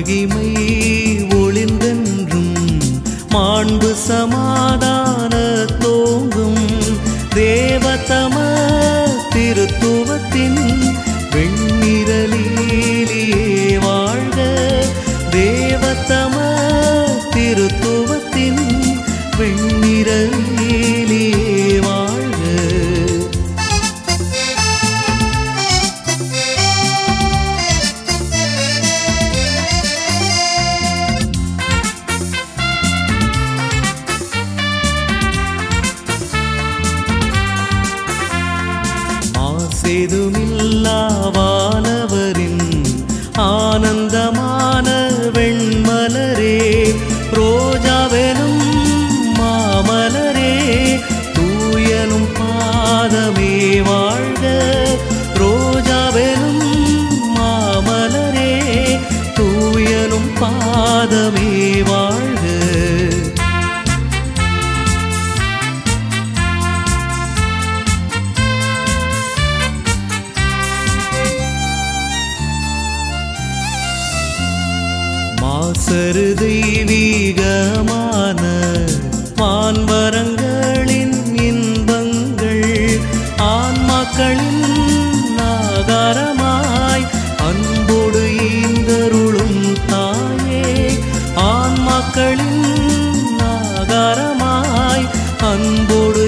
மகிமை ஒளிந்தென்றும் மாண்பு சமாதான தோங்கும் தேவதம திருத்துவத்தின் வெண்ணிரலிலே வாழ்க தேவதம திருத்துவத்தின் வெண்ணிரலிலே வாழ்க ஆசேதுமில்லாவானவரின் ஆனந்தமான வெண்மலரே ரோஜாவெனும் மாமலரே தூயனும் பாதமே வாழ்க ரோஜாவெனும் மாமலரே தூயனும் பாதமே வாழ்க மாசரு தெய்வீகமான மான்வரங்களின் இன்பங்கள் ஆன்மாக்களின் ஆகாரமாய் அன்போடு ஈந்தருளும் தாயே ஆன்மாக்களின் ஆகாரமாய் அன்போடு